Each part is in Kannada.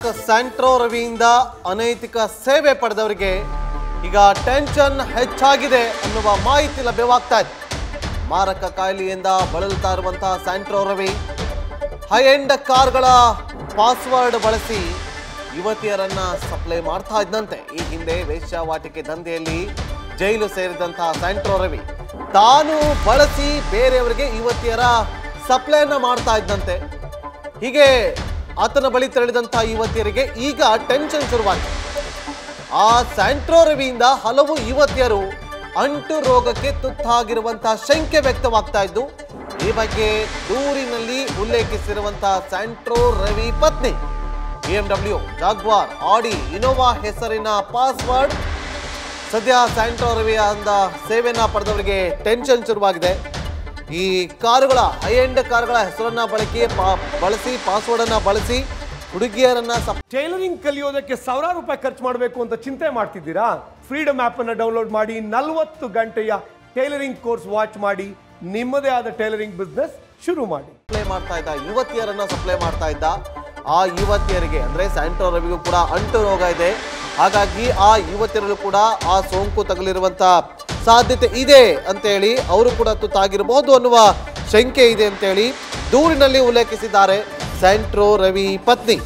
ಸ್ಯಾಂಟ್ರೋ ರವಿಯಿಂದ ಅನೈತಿಕ ಸೇವೆ ಪಡೆದವರಿಗೆ ಈಗ ಟೆನ್ಷನ್ ಹೆಚ್ಚಾಗಿದೆ ಅನ್ನುವ ಮಾಹಿತಿ ಲಭ್ಯವಾಗ್ತಾ ಇದೆ ಮಾರಕ ಕಾಯಿಲೆಯಿಂದ ಬಳಲ್ತಾ ಇರುವಂತಹ ಸ್ಯಾಂಟ್ರೋ ರವಿ ಹೈ ಎಂಡ್ ಕಾರ್ಗಳ ಪಾಸ್ವರ್ಡ್ ಬಳಸಿ ಯುವತಿಯರನ್ನ ಸಪ್ಲೈ ಮಾಡ್ತಾ ಇದ್ದಂತೆ ಈ ಹಿಂದೆ ವೇಶ್ಯಾವಾಟಿಕೆ ದಂಧೆಯಲ್ಲಿ ಜೈಲು ಸೇರಿದಂತಹ ಸ್ಯಾಂಟ್ರೋ ರವಿ ತಾನು ಬಳಸಿ ಬೇರೆಯವರಿಗೆ ಯುವತಿಯರ ಸಪ್ಲೈನ ಮಾಡ್ತಾ ಇದ್ದಂತೆ ಹೀಗೆ ಆತನ ಬಳಿ ತೆರಳಿದಂತಹ ಯುವತಿಯರಿಗೆ ಈಗ ಟೆನ್ಷನ್ ಶುರುವಾಗಿದೆ ಆ ಸ್ಯಾಂಟ್ರೋ ರವಿಯಿಂದ ಹಲವು ಯುವತಿಯರು ಅಂಟು ರೋಗಕ್ಕೆ ತುತ್ತಾಗಿರುವಂತಹ ಶಂಕೆ ವ್ಯಕ್ತವಾಗ್ತಾ ಇದ್ದು ಈ ಬಗ್ಗೆ ದೂರಿನಲ್ಲಿ ಉಲ್ಲೇಖಿಸಿರುವಂತಹ ಸ್ಯಾಂಟ್ರೋ ರವಿ ಪತ್ನಿ ಬಿಎಂಡಬ್ಲ್ಯೂ ಜಾಗ್ವಾರ್ ಆಡಿ ಇನೋವಾ ಹೆಸರಿನ ಪಾಸ್ವರ್ಡ್ ಸದ್ಯ ಸ್ಯಾಂಟ್ರೋ ರವಿಯ ಅಂದ ಸೇವೆಯನ್ನ ಪಡೆದವರಿಗೆ ಟೆನ್ಷನ್ ಶುರುವಾಗಿದೆ ಈ ಕಾರುಗಳ ಹೈ ಎಂಡ್ ಕಾರುಗಳ ಹೆಸರನ್ನ ಬಳಕೆ ಪಾ- ಬಳಸಿ ಪಾಸ್ವರ್ಡ್ ಅನ್ನ ಬಳಸಿ ಹುಡುಗಿಯರನ್ನ ಸಪ್ ಟೈಲರಿಂಗ್ ಕಲಿಯೋದಕ್ಕೆ ಸಾವಿರಾರು ರೂಪಾಯಿ ಖರ್ಚು ಮಾಡಬೇಕು ಅಂತ ಚಿಂತೆ ಮಾಡ್ತಿದ್ದೀರಾ ಫ್ರೀಡಮ್ ಆಪ್ ಅನ್ನು ಡೌನ್ಲೋಡ್ ಮಾಡಿ ನಲವತ್ತು ಗಂಟೆಯ ಟೈಲರಿಂಗ್ ಕೋರ್ಸ್ ವಾಚ್ ಮಾಡಿ ನಿಮ್ಮದೇ ಆದ ಟೈಲರಿಂಗ್ ಬಿಸ್ನೆಸ್ ಶುರು ಮಾಡಿ ಸಪ್ಲೈ ಮಾಡ್ತಾ ಇದ್ದ ಯುವತಿಯರನ್ನ ಸಪ್ಲೈ ಮಾಡ್ತಾ ಇದ್ದ ಆ ಯುವತಿಯರಿಗೆ ಅಂದ್ರೆ ಸ್ಯಾಂಟ್ರೋ ರವಿಗೂ ಕೂಡ ಅಂಟು ರೋಗ ಇದೆ ಹಾಗಾಗಿ ಆ ಯುವತಿಯರಲ್ಲೂ ಕೂಡ ಆ ಸೋಂಕು ತಗುಲಿರುವಂತ ಸಾಧ್ಯತೆ ಇದೆ ಅಂತೇಳಿ ಅವರು ಕೂಡ ತುತ್ತಾಗಿರಬಹುದು ಅನ್ನುವ ಶಂಕೆ ಇದೆ ಅಂತೇಳಿ ದೂರಿನಲ್ಲಿ ಉಲ್ಲೇಖಿಸಿದ್ದಾರೆ ಸ್ಯಾಂಟ್ರೋ ರವಿ ಪತ್ನಿ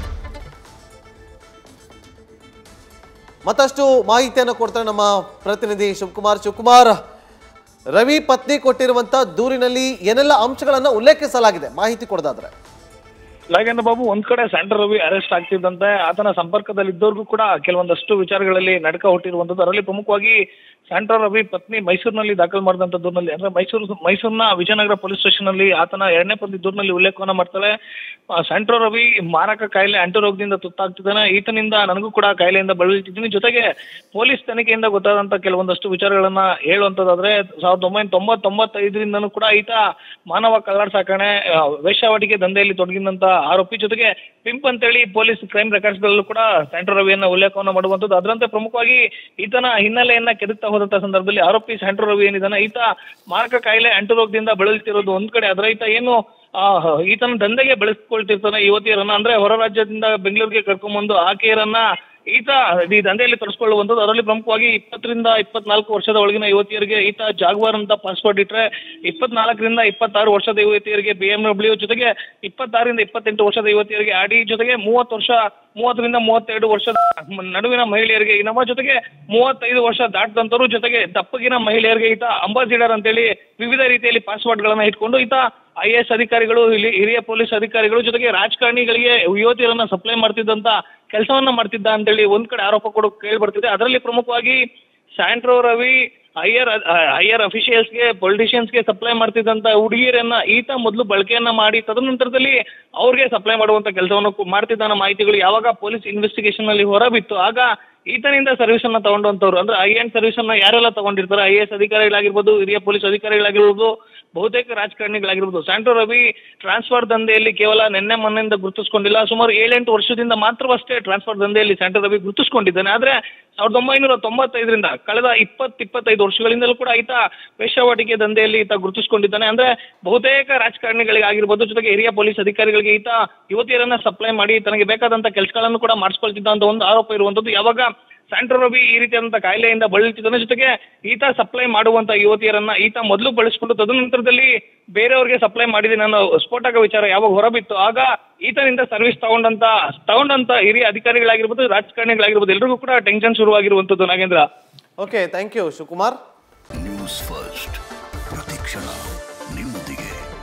ಮತ್ತಷ್ಟು ಮಾಹಿತಿಯನ್ನು ಕೊಡ್ತಾರೆ ನಮ್ಮ ಪ್ರತಿನಿಧಿ ಶಿವಕುಮಾರ್ ಶಿವಕುಮಾರ್ ರವಿ ಪತ್ನಿ ಕೊಟ್ಟಿರುವಂತ ದೂರಿನಲ್ಲಿ ಏನೆಲ್ಲ ಅಂಶಗಳನ್ನ ಉಲ್ಲೇಖಿಸಲಾಗಿದೆ ಮಾಹಿತಿ ಕೊಡೋದಾದ್ರೆ ನಾಗೇಂದ್ರ ಬಾಬು ಒಂದ್ ಕಡೆ ಸ್ಯಾಂಟರ್ ರವಿ ಅರೆಸ್ಟ್ ಆಗ್ತಿದ್ದಂತೆ ಆತನ ಸಂಪರ್ಕದಲ್ಲಿದ್ದವ್ರಿಗೂ ಕೂಡ ಕೆಲವೊಂದಷ್ಟು ವಿಚಾರಗಳಲ್ಲಿ ನಡಕ ಹುಟ್ಟಿರುವಂತದ್ದು ಅದರಲ್ಲಿ ಪ್ರಮುಖವಾಗಿ ಸ್ಯಾಂಟರ್ ರವಿ ಪತ್ನಿ ಮೈಸೂರಿನಲ್ಲಿ ದಾಖಲು ಮಾಡಿದಂತ ದೂರಿನಲ್ಲಿ ಅಂದ್ರೆ ಮೈಸೂರು ಮೈಸೂರಿನ ವಿಜಯನಗರ ಪೊಲೀಸ್ ಸ್ಟೇಷನ್ ಅಲ್ಲಿ ಆತನ ಎರಡನೇ ಪಂದ್ಯ ದೂರಿನಲ್ಲಿ ಉಲ್ಲೇಖವನ್ನ ಮಾಡ್ತಾಳೆ ಆ, ಸ್ಯಾಂಟ್ರೋ ರವಿ ಮಾರಕ ಕಾಯಿಲೆ ಅಂಟುರೋಗದಿಂದ ತುತ್ತಾಗ್ತಿದ್ದಾನೆ ಈತನಿಂದ ನನಗೂ ಕೂಡ ಕಾಯಿಲೆಯಿಂದ ಬಳಲ್ತಿದ್ದೀನಿ ಜೊತೆಗೆ ಪೊಲೀಸ್ ತನಿಖೆಯಿಂದ ಗೊತ್ತಾದಂತ ಕೆಲವೊಂದಷ್ಟು ವಿಚಾರಗಳನ್ನ ಹೇಳುವಂತದ್ದಾದ್ರೆ ಸಾವಿರದ ಒಂಬೈನೂರ ತೊಂಬತ್ತೊಂಬತ್ತೈದರಿಂದನೂ ಕೂಡ ಈತ ಮಾನವ ಕಳ್ಳಾಟ ಸಾಕಣೆ ಆ, ವೇಶ್ಯಾವಾಟಿಕೆ ದಂಧೆಯಲ್ಲಿ ತೊಡಗಿದಂತ ಆರೋಪಿ ಜೊತೆಗೆ ಪಿಂಪ್ ಅಂತೇಳಿ ಪೊಲೀಸ್ ಕ್ರೈಮ್ ರೆಕಾರ್ಡ್ಸ್ ಗಳಲ್ಲೂ ಕೂಡ ಸ್ಯಾಂಟ್ರೋ ರವಿಯನ್ನ ಉಲ್ಲೇಖವನ್ನ ಮಾಡುವಂತದ್ದು ಅದರಂತೆ ಪ್ರಮುಖವಾಗಿ ಈತನ ಹಿನ್ನೆಲೆಯನ್ನ ಕೆದಕ್ತಾ ಹೋದಂತ ಸಂದರ್ಭದಲ್ಲಿ ಆರೋಪಿ ಸ್ಯಾಂಟ್ರೋ ರವಿ ಏನಿದ್ದಾನೆ ಈತ ಮಾರಕ ಕಾಯಿಲೆ ಅಂಟುರೋಗದಿಂದ ಬಳಲ್ತಿರೋದು ಒಂದ್ ಕಡೆ ಆದ್ರೆ ಈತ ಏನು ಆ, ಈತನ ದಂಧೆಗೆ ಬೆಳೆಸ್ಕೊಳ್ತಿರ್ತಾನೆ ಯುವತಿಯರನ್ನ ಅಂದ್ರೆ ಹೊರ ರಾಜ್ಯದಿಂದ ಬೆಂಗಳೂರಿಗೆ ಕರ್ಕೊಂಡ್ಬಂದು ಆಕೆಯರನ್ನ ಈತ ಈ ದಂಧೆಯಲ್ಲಿ ತರಿಸ್ಕೊಳ್ಳುವಂಥದ್ದು ಅದರಲ್ಲಿ ಪ್ರಮುಖವಾಗಿ ಇಪ್ಪತ್ತರಿಂದ ಇಪ್ಪತ್ನಾಲ್ಕು ವರ್ಷದ ಒಳಗಿನ ಯುವತಿಯರಿಗೆ ಈತ ಜಾಗ್ವಾರ್ ಅಂತ ಪಾಸ್ಪೋರ್ಟ್ ಇಟ್ರೆ ಇಪ್ಪತ್ನಾಲ್ಕರಿಂದ ಇಪ್ಪತ್ತಾರು ವರ್ಷದ ಯುವತಿಯರಿಗೆ ಬಿ ಎಂ ಡಬ್ಲ್ಯೂ ಜೊತೆಗೆ ಇಪ್ಪತ್ತಾರರಿಂದ ಇಪ್ಪತ್ತೆಂಟು ವರ್ಷದ ಯುವತಿಯರಿಗೆ ಆಡಿ ಜೊತೆಗೆ ಮೂವತ್ತು ವರ್ಷ ಮೂವತ್ತರಿಂದ ಮೂವತ್ತೆರಡು ವರ್ಷದ ನಡುವಿನ ಮಹಿಳೆಯರಿಗೆ ನಮ್ಮ ಜೊತೆಗೆ ಮೂವತ್ತೈದು ವರ್ಷ ದಾಟದಂತರು ಜೊತೆಗೆ ದಪ್ಪಗಿನ ಮಹಿಳೆಯರಿಗೆ ಈತ ಅಂಬಾಸಿಡರ್ ಅಂತೇಳಿ ವಿವಿಧ ರೀತಿಯಲ್ಲಿ ಪಾಸ್ವರ್ಡ್ಗಳನ್ನ ಇಟ್ಕೊಂಡು ಈತ ಐ ಎಸ್ ಅಧಿಕಾರಿಗಳು ಇಲ್ಲಿ ಹಿರಿಯ ಪೊಲೀಸ್ ಅಧಿಕಾರಿಗಳು ಜೊತೆಗೆ ರಾಜಕಾರಣಿಗಳಿಗೆ ಯುವತಿಯರನ್ನ ಸಪ್ಲೈ ಮಾಡ್ತಿದ್ದಂತ ಕೆಲಸವನ್ನ ಮಾಡ್ತಿದ್ದ ಅಂತೇಳಿ ಒಂದ್ ಕಡೆ ಆರೋಪ ಕೂಡ ಕೇಳಿ ಬರ್ತಿದೆ ಅದರಲ್ಲಿ ಪ್ರಮುಖವಾಗಿ ಸ್ಯಾಂಟ್ರೋ ರವಿ ಹೈಯರ್ ಹೈಯರ್ ಅಫಿಷಿಯಲ್ಸ್ಗೆ ಪೊಲಿಟಿಷಿಯನ್ಸ್ಗೆ ಸಪ್ಲೈ ಮಾಡ್ತಿದ್ದಂತ ಹುಡುಗಿಯರನ್ನ ಈತ ಮೊದಲು ಬಳಕೆಯನ್ನ ಮಾಡಿ ತದನಂತರದಲ್ಲಿ ಅವ್ರಿಗೆ ಸಪ್ಲೈ ಮಾಡುವಂತ ಕೆಲಸವನ್ನು ಕು- ಮಾಡ್ತಿದ್ದ ಅನ್ನೋ ಮಾಹಿತಿಗಳು ಯಾವಾಗ ಪೊಲೀಸ್ ಇನ್ವೆಸ್ಟಿಗೇಷನ್ ಅಲ್ಲಿ ಹೊರಬಿತ್ತು ಆಗ ಈತನಿಂದ ಸರ್ವಿಸ್ ಅನ್ನ ತಗೊಂಡಂತವ್ರು ಅಂದ್ರೆ ಐ ಎನ್ ಸರ್ವಿಸ್ ಅನ್ನ ಯಾರೆಲ್ಲ ತಗೊಂಡಿರ್ತಾರೆ ಐ ಎಸ್ ಅಧಿಕಾರಿಗಳಾಗಿರ್ಬೋದು ಹಿರಿಯ ಪೊಲೀಸ್ ಅಧಿಕಾರಿಗಳಾಗಿರ್ಬೋದು ಬಹುತೇಕ ರಾಜಕಾರಣಿಗಳಾಗಿರ್ಬೋದು ಸ್ಯಾಂಟ್ರೋ ರವಿ ಟ್ರಾನ್ಸ್ಫರ್ ದಂಧೆಯಲ್ಲಿ ಕೇವಲ ನಿನ್ನೆ ಮೊನ್ನೆಯಿಂದ ಗುರುತಿಸ್ಕೊಂಡಿಲ್ಲ ಸುಮಾರು ಏಳೆಂಟು ವರ್ಷದಿಂದ ಮಾತ್ರವಷ್ಟೇ ಟ್ರಾನ್ಸ್ಫರ್ ದಂಧೆಯಲ್ಲಿ ಸ್ಯಾಂಟ್ರೋ ರವಿ ಗುರುತಿಸ್ಕೊಂಡಿದ್ದಾನೆ ಆದ್ರೆ ಸಾವಿರದ ಒಂಬೈನೂರ ತೊಂಬತ್ತೈದರಿಂದ ಕಳೆದ ಇಪ್ಪತ್ತು ಇಪ್ಪತ್ತೈದು ವರ್ಷಗಳಿಂದಲೂ ಕೂಡ ಈತ ವೇಶ್ಯಾವಾಟಿಕೆ ದಂಧೆಯಲ್ಲಿ ಈತ ಗುರುತಿಸ್ಕೊಂಡಿದ್ದಾನೆ ಅಂದ್ರೆ ಬಹುತೇಕ ರಾಜಕಾರಣಿಗಳಿಗಾಗಿರ್ಬೋದು ಜೊತೆಗೆ ಹಿರಿಯ ಪೊಲೀಸ್ ಅಧಿಕಾರಿಗಳಿಗೆ ಈತ ಯುವತಿಯರನ್ನ ಸಪ್ಲೈ ಮಾಡಿ ತನಗೆ ಬೇಕಾದಂತ ಕೆಲಸಗಳನ್ನು ಕೂಡ ಮಾಡಿಸ್ಕೊಳ್ತಿದ್ದ ಅಂತ ಒಂದು ಆರೋಪ ಇರುವಂತದ್ದು ಯಾವಾಗ ಸ್ಯಾಂಟ್ರೋ ರವಿ ಈ ರೀತಿಯಾದಂಥ ಕಾಯಿಲೆಯಿಂದ ಬಳಲ್ತಿದ್ದಾನೆ ಜೊತೆಗೆ ಈತ ಸಪ್ಲೈ ಮಾಡುವಂತ ಯುವತಿಯರನ್ನ ಈತ ಮೊದಲು ಬಳಸಿಕೊಂಡು ತದನಂತರದಲ್ಲಿ ಬೇರೆಯವ್ರಿಗೆ ಸಪ್ಲೈ ಮಾಡಿದ್ದೀನಿ ಅನ್ನೋ ಸ್ಫೋಟಕ ವಿಚಾರ ಯಾವಾಗ ಹೊರಬಿತ್ತು ಆಗ ಈತನಿಂದ ಸರ್ವಿಸ್ ತಗೊಂಡಂತ ತಗೊಂಡಂತ ಹಿರಿಯ ಅಧಿಕಾರಿಗಳಾಗಿರ್ಬೋದು ರಾಜಕಾರಣಿಗಳಾಗಿರ್ಬೋದು ಎಲ್ರಿಗೂ ಕೂಡ ಟೆನ್ಷನ್ ಶುರುವಾಗಿರುವಂತದ್ದು Nagendra okay thank you Shivakumar news first ಪ್ರತಿಕ್ಷಣ ನಿಮ್ಮೊಂದಿಗೆ